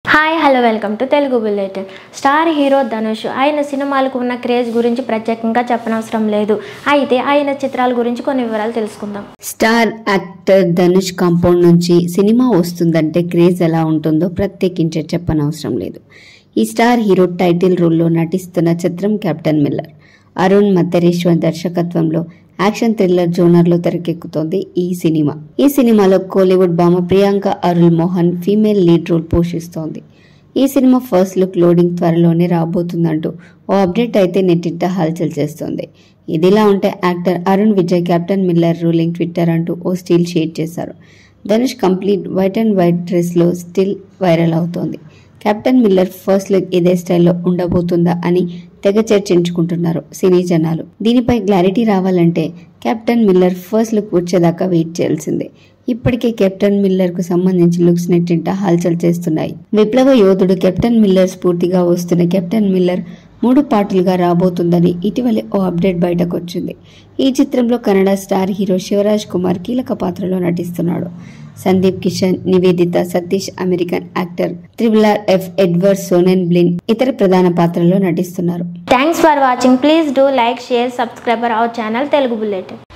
hi hello welcome to Telugu bulletin star hero Dhanush ఆయన సినిమాలకు ఉన్న క్రేజ్ గురించి ప్రత్యేకంగా చెప్పనవసరం లేదు అయితే ఆయన చిత్రాల గురించి కొన్ని వివరాలు తెలుసుకుందాం స్టార్ యాక్టర్ ధనుష్ కాంపౌండ్ నుంచి సినిమా వస్తుందంటే క్రేజ్ ఎలా ఉంటుందో ప్రత్యేకించే చెప్పనవసరం లేదు ఈ స్టార్ హీరో టైటిల్ రోల్లో నటిస్తున్న చిత్రం కెప్టెన్ మిల్లర్ అరుణ్ మద్దరేశ్వర్ దర్శకత్వంలో యాక్షన్ థ్రిల్లర్ జోనర్లో తెరకెక్కుతోంది ఈ సినిమా ఈ సినిమాలో కోలీవుడ్ భామ Priyanka Arul Mohan female lead role పోషిస్తోంది ఈ సినిమా ఫస్ట్ లుక్ లోడింగ్ త్వరలోనే రాబోతుందంటూ ఓ అప్డేట్ అయితే నెట్టింట హల్చల్ చేస్తోంది ఇదిలా ఉంటే actor Arun Vijay Captain Miller ruling Twitter అంటూ ఓ స్టిల్ షేర్ చేశారు Dhanush complete white and white డ్రెస్లో స్టిల్ వైరల్ అవుతోంది కెప్టెన్ మిల్లర్ ఫస్ట్ లుక్ ఇదే స్టైల్లో ఉండబోతుందా అని తెగ చర్చించుకుంటున్నారు సినీ జనాలు దీనిపై క్లారిటీ రావాలంటే కెప్టెన్ మిల్లర్ ఫస్ట్ లుక్ వచ్చేదాకా వెయిట్ చేయాల్సిందే ఇప్పటికే కెప్టెన్ మిల్లర్ కు సంబంధించి లుక్స్ నెట్టింట హల్చల్ చేస్తున్నాయి విప్లవ యోధుడు కెప్టెన్ మిల్లర్ స్ఫూర్తిగా వస్తున్న కెప్టెన్ మిల్లర్ మూడు పార్టులుగా రాబోతుందని ఇటీవలే ఓ అప్డేట్ బయటకు వచ్చింది ఈ చిత్రంలో కన్నడ స్టార్ హీరో శివరాజ్ కుమార్ కీలక పాత్రలో నటిస్తున్నాడు సందీప్ కిషన్ నివేదిత సతీష్ అమెరికన్ యాక్టర్ త్రిబులర్ ఎఫ్ ఎడ్వర్డ్ సోనెన్ బ్లిన్ ఇతర ప్రధాన పాత్రల్లో నటిస్తున్నారు thanks for watching please do like share subscriber our channel Telugu bulletin